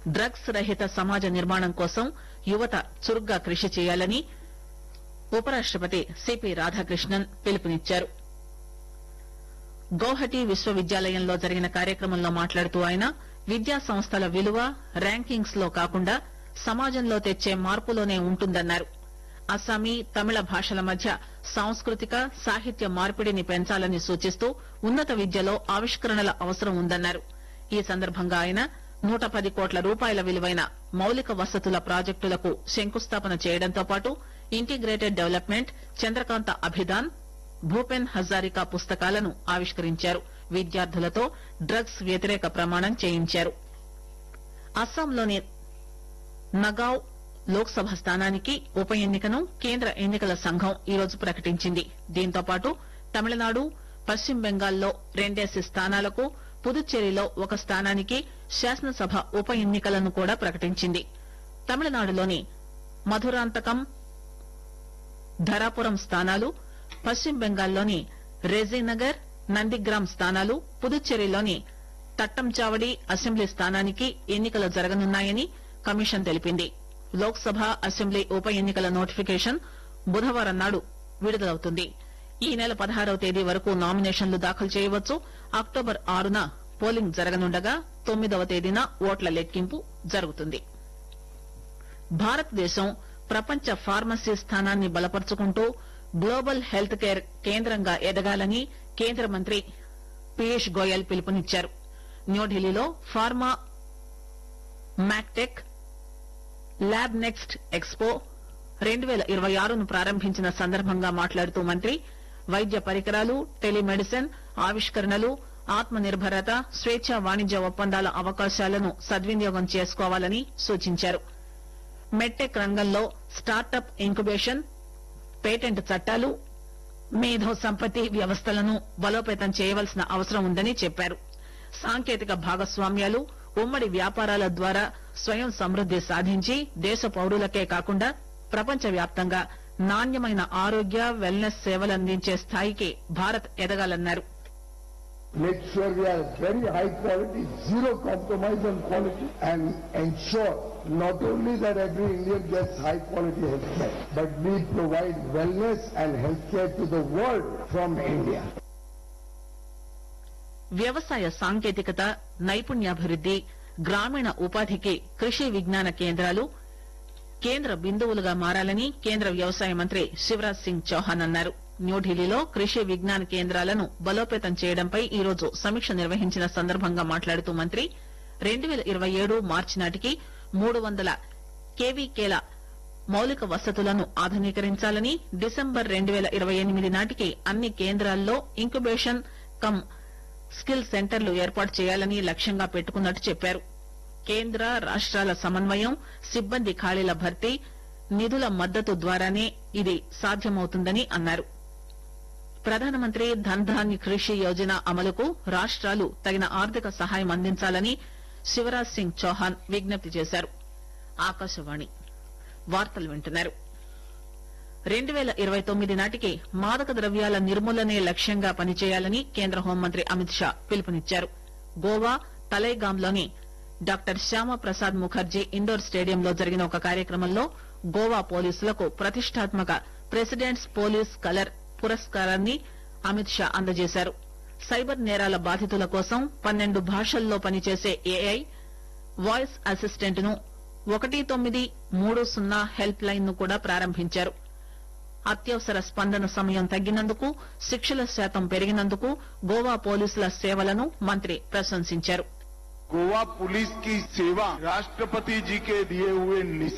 Drugs రహిత సమాజ నిర్మాణం కోసం యువత చురుగ్గా కృషి చేయాలని ఉపరాష్టపతి సిపి రాధాకృష్ణన్ పిలుపునిచ్చారు గౌహటి విశ్వవిద్యాలయంలో జరిగిన కార్యక్రమంలో మాట్లాడుతూ ఆయన విద్యా సంస్థల విలువ ర్యాంకింగ్స్ లో కాకుండా సమాజంలో తెచ్చే మార్పులోనే ఉంటుందన్నారు అస్సామీ తమిళ భాషల మధ్య సాంస్కృతిక సాహిత్య మార్పిడిని పెంచాలని సూచిస్తూ ఉన్నత విద్యలో ఆవిష్కరణల అవసరం ఉందన్నారు ఈ సందర్భంగా ఆయన నూట పది కోట్ల రూపాయల విలువైన మౌలిక వసతుల ప్రాజెక్టులకు శంకుస్థాపన చేయడంతో పాటు ఇంటిగ్రేటెడ్ డెవలప్మెంట్ చంద్రకాంత అభిదాన్ భూపెన్ హజారికా పుస్తకాలను ఆవిష్కరించారు విద్యార్థులతో డ్రగ్స్ వ్యతిరేక ప్రమాణం చేయించారు అస్సాంలోని నగావ్ లోక్సభ స్థానానికి ఉప ఎన్నికను కేంద్ర ఎన్నికల సంఘం ఈరోజు ప్రకటించింది దీంతో పాటు తమిళనాడు పశ్చిమ బెంగాల్లో రెండేసి స్థానాలకు పుదుచ్చేరిలో ఒక స్థానానికి శాసనసభ ఉప ఎన్నికలను కూడా ప్రకటించింది తమిళనాడులోని మధురాంతకం ధరాపురం స్థానాలు పశ్చిమ బెంగాల్లోని రెజీనగర్ నందిగ్రామ్ స్థానాలు పుదుచ్చేరిలోని తట్టంచావడి అసెంబ్లీ స్థానానికి ఎన్నికలు జరగనున్నాయని కమిషన్ తెలిపింది లోక్సభ అసెంబ్లీ ఉప ఎన్నికల నోటిఫికేషన్ బుధవారం నాడు విడుదలవుతుంది ఈ నెల పదహారవ తేదీ వరకు నామినేషన్లు దాఖలు చేయవచ్చు అక్టోబర్ ఆరున పోలింగ్ జరగనుండగా తొమ్మిదవ తేదీన ఓట్ల లెక్కింపు జరుగుతుంది భారతదేశం ప్రపంచ ఫార్మసీ స్థానాన్ని బలపరుచుకుంటూ గ్లోబల్ హెల్త్ కేర్ కేంద్రంగా ఎదగాలని కేంద్ర మంత్రి పీయూష్ గోయల్ పిలుపునిచ్చారు న్యూఢిల్లీలో pharma Mactech lab next expo రెండు పేల ఇరవై ఆరును ప్రారంభించిన సందర్భంగా మాట్లాడుతూ మంత్రి వైద్య పరికరాలు టెలిమెడిసిన్ ఆవిష్కరణలు ఆత్మ నిర్భరత స్వేచ్ఛ వాణిజ్య ఒప్పందాల అవకాశాలను సద్వినియోగం చేసుకోవాలని సూచించారు మెట్టెక్ రంగంలో స్టార్టప్ ఇంక్యుబేషన్ పేటెంట్ చట్టాలు మేధో సంపత్తి వ్యవస్థలను బలోపేతం చేయవలసిన అవసరం ఉందని చెప్పారు సాంకేతిక భాగస్వామ్యాలు ఉమ్మడి వ్యాపారాల ద్వారా స్వయం సమృద్ది సాధించి దేశ పౌరులకే కాకుండా ప్రపంచ వ్యాప్తంగా నాణ్యమైన ఆరోగ్య వెల్నెస్ సేవలందించే స్థాయికి Bharat ఎదగాలన్నారు make sure we are very high quality, zero compromise on quality, and ensure not only that every Indian gets high quality healthcare, but we provide wellness and healthcare to the world from India. వ్యవసాయ సాంకేతికత నైపుణ్యాభివృద్ది గ్రామీణ ఉపాధికి కృషి విజ్ఞాన కేంద్రాలు కేంద్ర బిందువులుగా మారాలని కేంద్ర వ్యవసాయ మంత్రి శివరాజ్ సింగ్ చౌహాన్ అన్నారు న్యూఢిల్లీలో కృషి విజ్ఞాన కేంద్రాలను బలోపేతం చేయడంపై ఈరోజు సమీక్ష నిర్వహించిన సందర్భంగా మాట్లాడుతూ మంత్రి రెండు పేల ఇరవై ఏడు మార్చి నాటికి మూడు వందల కేవీకేల మౌలిక వసతులను ఆధునీకరించాలని డిసెంబర్ రెండు పేల ఇరవై ఎనిమిది నాటికి అన్ని కేంద్రాల్లో ఇంక్యుబేషన్ కమ్ స్కిల్ సెంటర్లు ఏర్పాటు చేయాలని లక్ష్యంగా పెట్టుకున్నట్టు చెప్పారు కేంద్ర రాష్ట్రాల సమన్వయం సిబ్బంది ఖాళీల భర్తీ నిధుల మద్దతు ద్వారానే ఇది సాధ్యమవుతుందని అన్నారు ప్రధానమంత్రి ధన్ ధాన్య కృషి యోజన అమలుకు రాష్ట్రాలు తగిన ఆర్థిక సహాయం అందించాలని శివరాజ్ సింగ్ చౌహాన్ విజ్ఞప్తి చేశారు ఆకాశవాణి వార్తలు వింటున్నారు రెండు పేల ఇరవై తొమ్మిది నాటికి మాదక ద్రవ్యాల నిర్మూలనే లక్ష్యంగా పనిచేయాలని కేంద్ర హోంమంత్రి అమిత్ షా పిలుపునిచ్చారు గోవా తలైగాంలోని డాక్టర్ శ్యామ ప్రసాద్ ముఖర్జీ ఇండోర్ స్టేడియంలో జరిగిన ఒక కార్యక్రమంలో గోవా పోలీసులకు ప్రతిష్టాత్మక ప్రెసిడెంట్స్ పోలీస్ కలర్ పురస్కారాన్ని అమిత్ షా అందజేశారు సైబర్ నేరాల బాధితుల కోసం పన్నెండు భాషల్లో పనిచేసే ఏఐ వాయిస్ అసిస్టెంట్ ను ఒకటి తొమ్మిది మూడు సున్నా హెల్ప్ లైన్ ను కూడా ప్రారంభించారు అత్యవసర స్పందన సమయం తగ్గినందుకు శిక్షల శాతం పెరిగినందుకు గోవా పోలీసుల సేవలను మంత్రి ప్రశంసించారు गोवा पुलिस की सेवा राष्ट्रपति जी के दिए हुए निशान